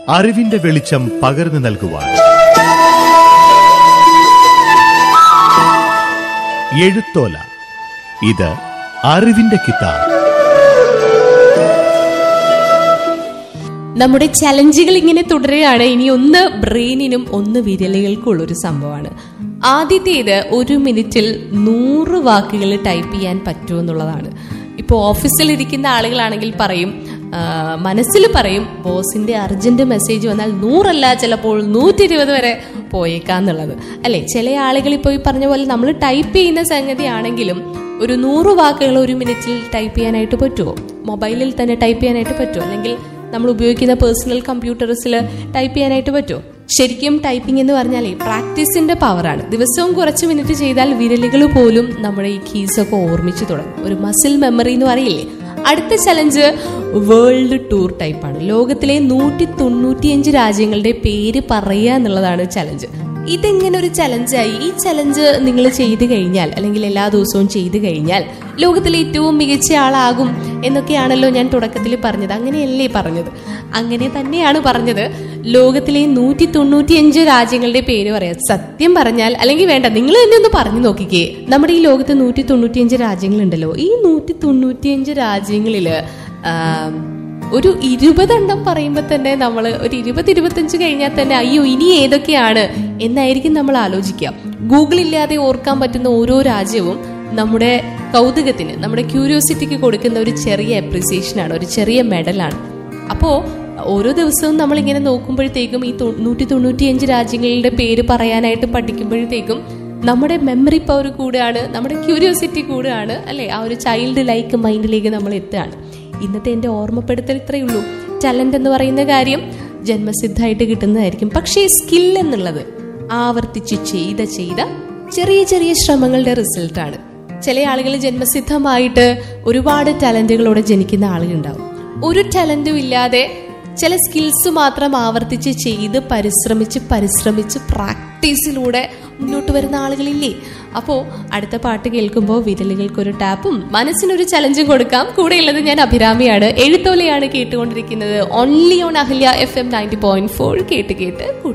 അറിവിന്റെ വെളിച്ചം പകർന്നു നൽകുവാൻ എഴുത്തോല ഇത് അറിവിന്റെ കിതാബ് നമ്മുടെ ചലഞ്ചുകൾ ഇങ്ങനെ തുടരുകയാണ് ഇനി ഒന്ന് ബ്രെയിനിനും ഒന്ന് വിരലുകൾക്കുള്ള ഒരു സംഭവമാണ് ആദ്യത്തേത് ഒരു മിനിറ്റിൽ നൂറ് വാക്കുകൾ ടൈപ്പ് ചെയ്യാൻ പറ്റുമെന്നുള്ളതാണ് ഇപ്പോൾ ഓഫീസിൽ ഇരിക്കുന്ന ആളുകളാണെങ്കിൽ പറയും ആ, മനസ്സിൽ പറയും ബോസിന്റെ അർജന്റ് മെസ്സേജ് വന്നാൽ നൂറല്ല ചിലപ്പോൾ നൂറ്റി ഇരുപത് വരെ പോയേക്കാന്നുള്ളത് അല്ലെ ചില ആളുകൾ ഇപ്പോൾ ഈ പറഞ്ഞ പോലെ നമ്മൾ ടൈപ്പ് ചെയ്യുന്ന സംഗതിയാണെങ്കിലും ഒരു നൂറ് വാക്കുകൾ ഒരു മിനിറ്റിൽ ടൈപ്പ് ചെയ്യാനായിട്ട് പറ്റുമോ മൊബൈലിൽ തന്നെ ടൈപ്പ് ചെയ്യാനായിട്ട് പറ്റുമോ അല്ലെങ്കിൽ നമ്മൾ ഉപയോഗിക്കുന്ന പേഴ്സണൽ കമ്പ്യൂട്ടേഴ്സിൽ ടൈപ്പ് ചെയ്യാനായിട്ട് പറ്റുമോ ശരിക്കും ടൈപ്പിംഗ് എന്ന് പറഞ്ഞാലേ പ്രാക്ടീസിന്റെ പവറാണ് ദിവസവും കുറച്ച് മിനിറ്റ് ചെയ്താൽ വിരലുകൾ പോലും നമ്മുടെ ഈ കീസ് ഒക്കെ ഓർമ്മിച്ചു തുടങ്ങും ഒരു മസിൽ മെമ്മറി എന്ന് പറയില്ലേ അടുത്ത ചലഞ്ച് വേൾഡ് ടൂർ ടൈപ്പാണ് ലോകത്തിലെ നൂറ്റി തൊണ്ണൂറ്റിയഞ്ച് രാജ്യങ്ങളുടെ പേര് പറയുക എന്നുള്ളതാണ് ചലഞ്ച് ഇതെങ്ങനെ ഒരു ചലഞ്ചായി ഈ ചലഞ്ച് നിങ്ങൾ ചെയ്തു കഴിഞ്ഞാൽ അല്ലെങ്കിൽ എല്ലാ ദിവസവും ചെയ്തു കഴിഞ്ഞാൽ ലോകത്തിലെ ഏറ്റവും മികച്ച ആളാകും എന്നൊക്കെയാണല്ലോ ഞാൻ തുടക്കത്തിൽ പറഞ്ഞത് അങ്ങനെയല്ലേ പറഞ്ഞത് അങ്ങനെ തന്നെയാണ് പറഞ്ഞത് ലോകത്തിലെ നൂറ്റി തൊണ്ണൂറ്റിയഞ്ച് രാജ്യങ്ങളുടെ പേര് പറയാം സത്യം പറഞ്ഞാൽ അല്ലെങ്കിൽ വേണ്ട നിങ്ങൾ തന്നെ ഒന്ന് പറഞ്ഞു നോക്കിക്കേ നമ്മുടെ ഈ ലോകത്ത് നൂറ്റി തൊണ്ണൂറ്റിയഞ്ച് രാജ്യങ്ങളുണ്ടല്ലോ ഈ നൂറ്റി തൊണ്ണൂറ്റിയഞ്ച് രാജ്യങ്ങളില് ആം, ഒരു ഇരുപതെണ്ണം പറയുമ്പോൾ തന്നെ നമ്മൾ ഒരു ഇരുപത് ഇരുപത്തഞ്ച് കഴിഞ്ഞാൽ തന്നെ അയ്യോ ഇനി ഏതൊക്കെയാണ് എന്നായിരിക്കും നമ്മൾ ആലോചിക്കുക ഗൂഗിൾ ഇല്ലാതെ ഓർക്കാൻ പറ്റുന്ന ഓരോ രാജ്യവും നമ്മുടെ കൗതുകത്തിന് നമ്മുടെ ക്യൂരിയോസിറ്റിക്ക് കൊടുക്കുന്ന ഒരു ചെറിയ അപ്രിസിയേഷനാണ് ഒരു ചെറിയ മെഡലാണ് അപ്പോൾ ഓരോ ദിവസവും നമ്മൾ ഇങ്ങനെ നോക്കുമ്പോഴത്തേക്കും ഈ തൊ- നൂറ്റി തൊണ്ണൂറ്റിയഞ്ച് രാജ്യങ്ങളുടെ പേര് പറയാനായിട്ട് പഠിക്കുമ്പോഴത്തേക്കും നമ്മുടെ മെമ്മറി പവർ കൂടുകയാണ് നമ്മുടെ ക്യൂരിയോസിറ്റി കൂടുകയാണ് അല്ലെ ആ ഒരു ചൈൽഡ് ലൈക്ക് മൈൻഡിലേക്ക് നമ്മൾ എത്തുകയാണ് ഇന്നത്തെ എൻ്റെ ഓർമ്മപ്പെടുത്തൽ ഇത്രയേ ഉള്ളൂ ടാലന്റ് എന്ന് പറയുന്ന കാര്യം ജന്മസിദ്ധമായിട്ട് കിട്ടുന്നതായിരിക്കും പക്ഷേ സ്കിൽ എന്നുള്ളത് ആവർത്തിച്ച് ചെയ്ത ചെയ്ത ചെറിയ ചെറിയ ശ്രമങ്ങളുടെ റിസൾട്ടാണ് ചില ആളുകൾ ജന്മസിദ്ധമായിട്ട് ഒരുപാട് ടാലന്റുകളോടെ ജനിക്കുന്ന ആളുകളുണ്ടാവും ഒരു ടാലന്റും ഇല്ലാതെ ചില സ്കിൽസ് മാത്രം ആവർത്തിച്ച് ചെയ്ത് പരിശ്രമിച്ച് പരിശ്രമിച്ച് പ്രാക്ടീസിലൂടെ മുന്നോട്ട് വരുന്ന ആളുകളില്ലേ അപ്പോൾ അടുത്ത പാട്ട് കേൾക്കുമ്പോൾ വിരലുകൾക്കൊരു ടാപ്പും മനസ്സിനൊരു ചലഞ്ചും കൊടുക്കാം കൂടെയുള്ളത് ഞാൻ അഭിരാമിയാണ് എഴുത്തോലയാണ് കേട്ടുകൊണ്ടിരിക്കുന്നത് only on Ahalya F M ninety point four കേട്ട് കേട്ട്